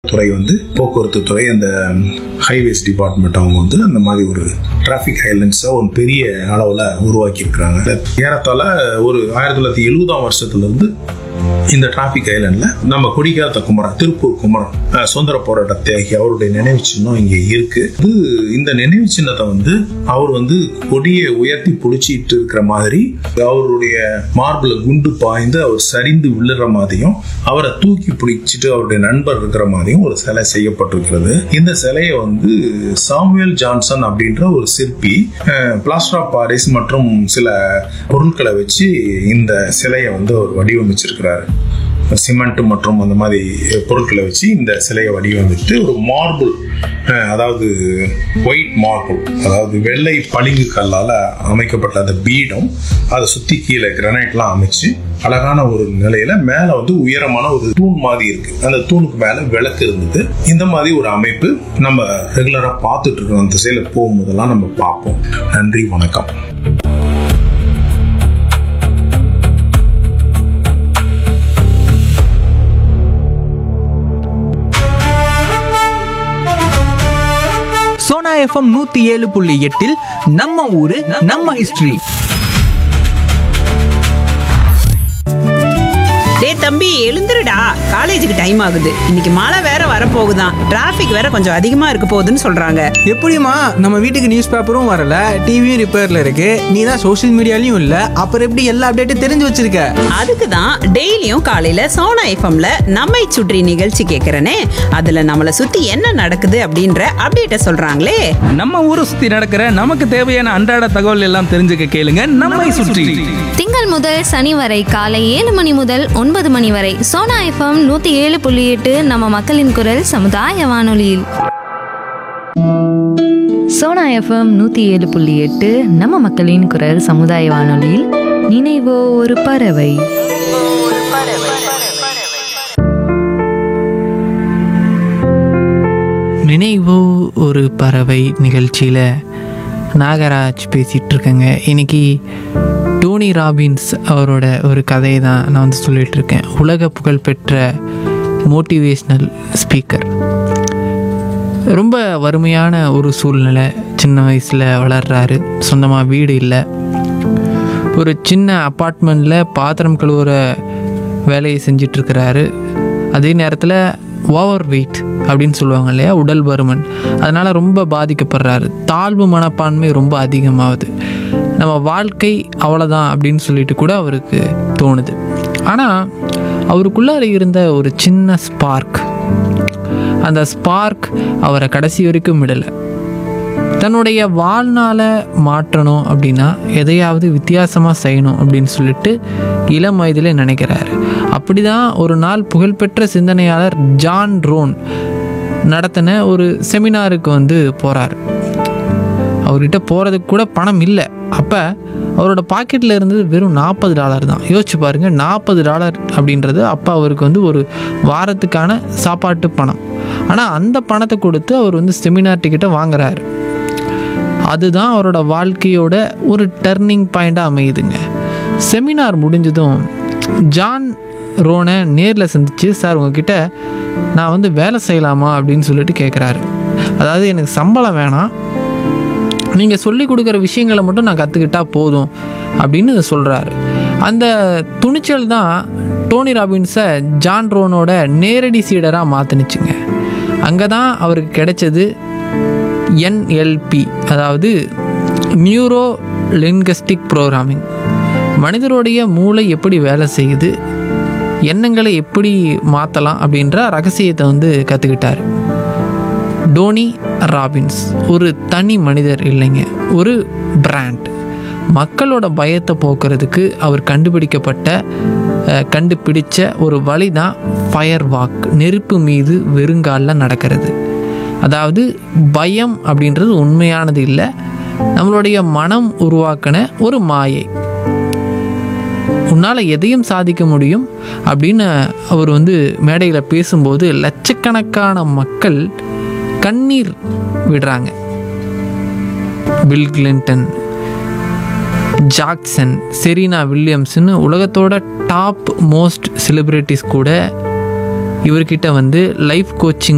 துறை வந்து போக்குவரத்து துறை அந்த ஹைவேஸ் டிபார்ட்மெண்ட் அவங்க வந்து அந்த மாதிரி ஒரு டிராஃபிக் ஹைலன்ஸை ஒரு பெரிய அளவில் உருவாக்கி இருக்கிறாங்க ஏறத்தாழ ஒரு ஆயிரத்தி தொள்ளாயிரத்தி எழுபதாம் வருஷத்துல இருந்து இந்த டிராஃபிக் ஐலண்ட்ல நம்ம கொடிக்காத்த குமரன் திருப்பூர் குமரன் அஹ், சுதந்திர போராட்ட தியாகி அவருடைய நினைவு சின்னம் இங்க இருக்கு இது இந்த நினைவு சின்னத்தை வந்து அவர் வந்து கொடியை உயர்த்தி பிடிச்சிட்டு இருக்கிற மாதிரி அவருடைய மார்பிள் குண்டு பாய்ந்து அவர் சரிந்து விழுற மாதிரியும் அவரை தூக்கி பிடிச்சிட்டு அவருடைய நண்பர் இருக்கிற மாதிரியும் ஒரு சிலை செய்யப்பட்டிருக்கிறது இந்த சிலையை வந்து சாமுவேல் ஜான்சன் அப்படின்ற ஒரு சிற்பி பிளாஸ்டர் ஆஃப் பாரிஸ் மற்றும் சில பொருட்களை வச்சு இந்த சிலையை வந்து அவர் வடிவமைச்சிருக்கிறாரு சிமெண்ட் மற்றும் அந்த மாதிரி பொருட்களை வச்சு இந்த சிலையை வடிவமைத்து ஒரு மார்பிள் அதாவது ஒயிட் மார்பிள் அதாவது வெள்ளை பளிங்கு கல்லால் அமைக்கப்பட்ட அந்த பீடம் அதை சுற்றி கீழே கிரனைட்லாம் அமைச்சு அழகான ஒரு நிலையில மேல வந்து உயரமான ஒரு தூண் மாதிரி இருக்கு அந்த தூணுக்கு மேல விளக்கு இருந்தது இந்த மாதிரி ஒரு அமைப்பு நம்ம ரெகுலரா பார்த்துட்டு இருக்கோம் அந்த திசையில போகும்போதெல்லாம் நம்ம பார்ப்போம் நன்றி வணக்கம் சோனா எஃப்எம் நூத்தி ஏழு புள்ளி எட்டில் நம்ம ஊரு நம்ம ஹிஸ்டரி டேய் தம்பி எழுந்துருடா காலேஜுக்கு டைம் ஆகுது இன்னைக்கு மழை வேற வரப்போகுதாம் டிராஃபிக் வேற கொஞ்சம் அதிகமா இருக்க போகுதுன்னு சொல்றாங்க எப்படிம்மா நம்ம வீட்டுக்கு நியூஸ் பேப்பரும் வரல டிவியும் ரிப்பேர்ல இருக்கு நீ தான் சோஷியல் மீடியாலையும் இல்ல அப்புறம் எப்படி எல்லா அப்டேட்டும் தெரிஞ்சு வச்சிருக்க அதுக்கு தான் டெய்லியும் காலையில சோனா எஃப்எம்ல நம்மை சுற்றி நிகழ்ச்சி கேட்கறனே அதுல நம்மளை சுத்தி என்ன நடக்குது அப்படின்ற அப்டேட்ட சொல்றாங்களே நம்ம ஊரை சுத்தி நடக்கிற நமக்கு தேவையான அன்றாட தகவல் எல்லாம் தெரிஞ்சுக்க கேளுங்க நம்மை சுற்றி திங்கள் முதல் சனி வரை காலை ஏழு மணி முதல் ஒன்பது மணி வரை சோனா எஃப்எம் நூத்தி ஏழு புள்ளி எட்டு நம்ம மக்களின் குரல் சமுதாய வானொலியில் சோனா எஃப்எம் நூற்றி ஏழு புள்ளி எட்டு நம்ம மக்களின் குரல் சமுதாய வானொலியில் நினைவோ ஒரு பறவை நினைவோ ஒரு பறவை நிகழ்ச்சியில் நாகராஜ் பேசிகிட்டு இருக்கேங்க இன்னைக்கு டோனி ராபின்ஸ் அவரோட ஒரு கதையை தான் நான் வந்து சொல்லிட்டு இருக்கேன் உலக புகழ்பெற்ற மோட்டிவேஷ்னல் ஸ்பீக்கர் ரொம்ப வறுமையான ஒரு சூழ்நிலை சின்ன வயசில் வளர்றாரு சொந்தமாக வீடு இல்லை ஒரு சின்ன அப்பார்ட்மெண்ட்டில் பாத்திரம் கழுவுற வேலையை செஞ்சிட்ருக்கிறாரு அதே நேரத்தில் ஓவர் வெயிட் அப்படின்னு சொல்லுவாங்க இல்லையா உடல் பருமன் அதனால் ரொம்ப பாதிக்கப்படுறாரு தாழ்வு மனப்பான்மை ரொம்ப அதிகமாகுது நம்ம வாழ்க்கை அவ்வளோதான் அப்படின்னு சொல்லிட்டு கூட அவருக்கு தோணுது ஆனால் அவருக்குள்ளார இருந்த ஒரு சின்ன ஸ்பார்க் அந்த ஸ்பார்க் அவரை கடைசி வரைக்கும் விடலை தன்னுடைய வாழ்நாளை மாற்றணும் அப்படின்னா எதையாவது வித்தியாசமாக செய்யணும் அப்படின்னு சொல்லிட்டு இளம் வயதில் நினைக்கிறாரு அப்படி தான் ஒரு நாள் புகழ்பெற்ற சிந்தனையாளர் ஜான் ரோன் நடத்தின ஒரு செமினாருக்கு வந்து போகிறார் அவர்கிட்ட போகிறதுக்கு கூட பணம் இல்லை அப்போ அவரோட பாக்கெட்டில் இருந்தது வெறும் நாற்பது டாலர் தான் யோசிச்சு பாருங்கள் நாற்பது டாலர் அப்படின்றது அப்போ அவருக்கு வந்து ஒரு வாரத்துக்கான சாப்பாட்டு பணம் ஆனால் அந்த பணத்தை கொடுத்து அவர் வந்து செமினார் டிக்கெட்டை வாங்குறாரு அதுதான் அவரோட வாழ்க்கையோட ஒரு டர்னிங் பாயிண்டாக அமையுதுங்க செமினார் முடிஞ்சதும் ஜான் ரோனை நேரில் சந்தித்து சார் உங்ககிட்ட நான் வந்து வேலை செய்யலாமா அப்படின்னு சொல்லிட்டு கேட்குறாரு அதாவது எனக்கு சம்பளம் வேணாம் நீங்கள் சொல்லி கொடுக்குற விஷயங்களை மட்டும் நான் கற்றுக்கிட்டா போதும் அப்படின்னு சொல்கிறாரு அந்த துணிச்சல் தான் டோனி ராபின்ஸை ஜான் ரோனோட நேரடி சீடராக மாற்றினுச்சுங்க அங்கே தான் அவருக்கு கிடைச்சது என்எல்பி அதாவது நியூரோ லிங்கஸ்டிக் ப்ரோக்ராமிங் மனிதருடைய மூளை எப்படி வேலை செய்யுது எண்ணங்களை எப்படி மாற்றலாம் அப்படின்ற ரகசியத்தை வந்து கற்றுக்கிட்டார் டோனி ராபின்ஸ் ஒரு தனி மனிதர் இல்லைங்க ஒரு பிராண்ட் மக்களோட பயத்தை போக்குறதுக்கு அவர் கண்டுபிடிக்கப்பட்ட அஹ், கண்டுபிடிச்ச ஒரு வழி தான் ஃபயர் வாக் நெருப்பு மீது வெறுங்காலில் நடக்கிறது அதாவது பயம் அப்படின்றது உண்மையானது இல்லை நம்மளுடைய மனம் உருவாக்கின ஒரு மாயை உன்னால் எதையும் சாதிக்க முடியும் அப்படின்னு அவர் வந்து மேடையில் பேசும்போது லட்சக்கணக்கான மக்கள் கண்ணீர் விடுறாங்க பில் கிளின்டன் ஜாக்சன் செரீனா வில்லியம்ஸ்னு உலகத்தோட டாப் மோஸ்ட் செலிப்ரிட்டிஸ் கூட இவர்கிட்ட வந்து லைஃப் கோச்சிங்